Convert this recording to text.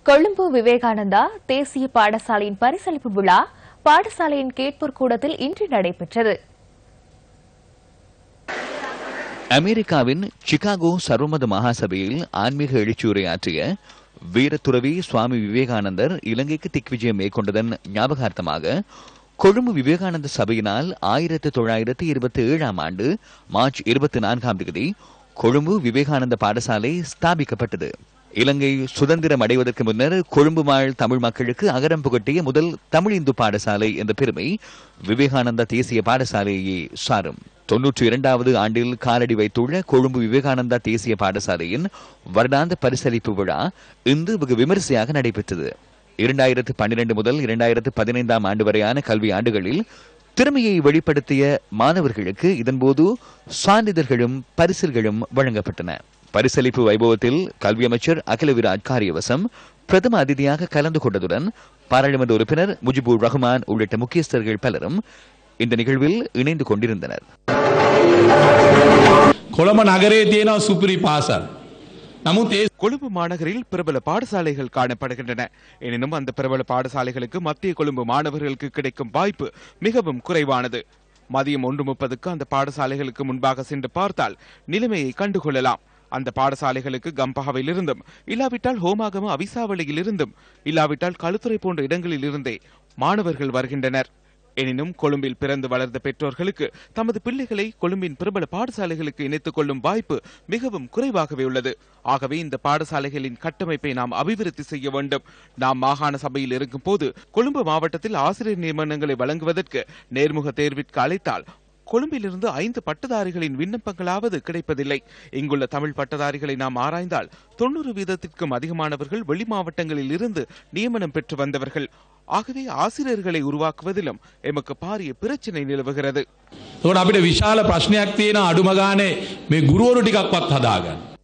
கொழும்பு விவேகானந்தா தேசிய பாடசாலையின் பரிசளிப்பு விழா பாடசாலையின் கேட்போர் கூடத்தில் இன்று நடைபெற்றது அமெரிக்காவின் சிகாகோ சர்வமத மகாசபையில் ஆன்மீக எழுச்சியுரையாற்றிய வீரத்துறவி சுவாமி விவேகானந்தர் இலங்கைக்கு திக்விஜயம் மேற்கொண்டதன் ஞாபகார்த்தமாக கொழும்பு விவேகானந்த சபையினால் ஆயிரத்தி தொள்ளாயிரத்தி இருபத்தி ஏழாம் ஆண்டு மார்ச் இருபத்தி நான்காம் தேதி கொழும்பு விவேகானந்த பாடசாலை ஸ்தாபிக்கப்பட்டது இலங்கை சுதந்திரம் அடைவதற்கு முன்னர் கொழும்பு வாழ் தமிழ் மக்களுக்கு அகரம் புகட்டிய முதல் தமிழ் இந்து பாடசாலை என்ற பெருமை விவேகானந்தா தேசிய பாடசாலையே சாரும் தொன்னூற்றி இரண்டாவது ஆண்டில் காலடி வைத்துள்ள கொழும்பு விவேகானந்தா தேசிய பாடசாலையின் வருடாந்த பரிசளிப்பு விழா இன்று வெகு விமரிசையாக நடைபெற்றது இரண்டாயிரத்து பன்னிரண்டு முதல் இரண்டாயிரத்து பதினைந்தாம் ஆண்டு வரையான கல்வி ஆண்டுகளில் திறமையை வெளிப்படுத்திய மாணவர்களுக்கு இதன்போது சான்றிதழ்களும் பரிசில்களும் வழங்கப்பட்டன பரிசளிப்பு வைபவத்தில் கல்வி அமைச்சர் அகிலவிராஜ் காரியவசம் பிரதம அதிதியாக கலந்து கொண்டதுடன் பாராளுமன்ற உறுப்பினர் முஜிபுர் ரஹ்மான் உள்ளிட்ட முக்கியஸ்தர்கள் பலரும் இந்த நிகழ்வில் இணைந்து கொண்டிருந்தனர் කොළඹ නගරේ තියෙනවා සුපිරි පාසල්. නමුත් ඒ கொழும்பு மாநகரில் பிரபல பாடசாலைகள் காணப்படுகின்றன எனினும் அந்த பிரபல பாடசாலைகளுக்கு மத்திய கொழும்பு மாணவர்களுக்கு கிடைக்கும் வாய்ப்பு மிகவும் குறைவானது மதியம் ஒன்று முப்பதுக்கு அந்த பாடசாலைகளுக்கு முன்பாக சென்று பார்த்தால் நிலைமையை கண்டுகொள்ளலாம் அந்த பாடசாலைகளுக்கு கம்பஹாவில் இருந்தும் இல்லாவிட்டால் ஹோமாகம அவிசாவளியில் இருந்தும் இல்லாவிட்டால் களுத்துறை போன்ற இடங்களில் இருந்தே மாணவர்கள் வருகின்றனர் எனினும் கொழும்பில் பிறந்து வளர்ந்த பெற்றோர்களுக்கு தமது பிள்ளைகளை கொழும்பின் பிரபல பாடசாலைகளுக்கு இணைத்துக் கொள்ளும் வாய்ப்பு மிகவும் குறைவாகவே உள்ளது ஆகவே இந்த பாடசாலைகளின் கட்டமைப்பை நாம் அபிவிருத்தி செய்ய வேண்டும் நாம் மாகாண சபையில் இருக்கும் போது கொழும்பு மாவட்டத்தில் ஆசிரியர் நியமனங்களை வழங்குவதற்கு நேர்முக தேர்விற்கு அழைத்தால் கொழும்பிலிருந்து ஐந்து பட்டதாரிகளின் விண்ணப்பங்களாவது கிடைப்பதில்லை இங்குள்ள தமிழ் பட்டதாரிகளை நாம் ஆராய்ந்தால் தொண்ணூறு வீதத்திற்கும் அதிகமானவர்கள் வெளி மாவட்டங்களில் இருந்து நியமனம் பெற்று வந்தவர்கள் ஆகவே ஆசிரியர்களை உருவாக்குவதிலும் எமக்கு பாரிய பிரச்சினை நிலவுகிறது තොට අපිට විශාල ප්‍රශ්නයක් තියෙන අඩුමගානේ මේ ගුරුවරු ටිකක්වත් හදාගන්න.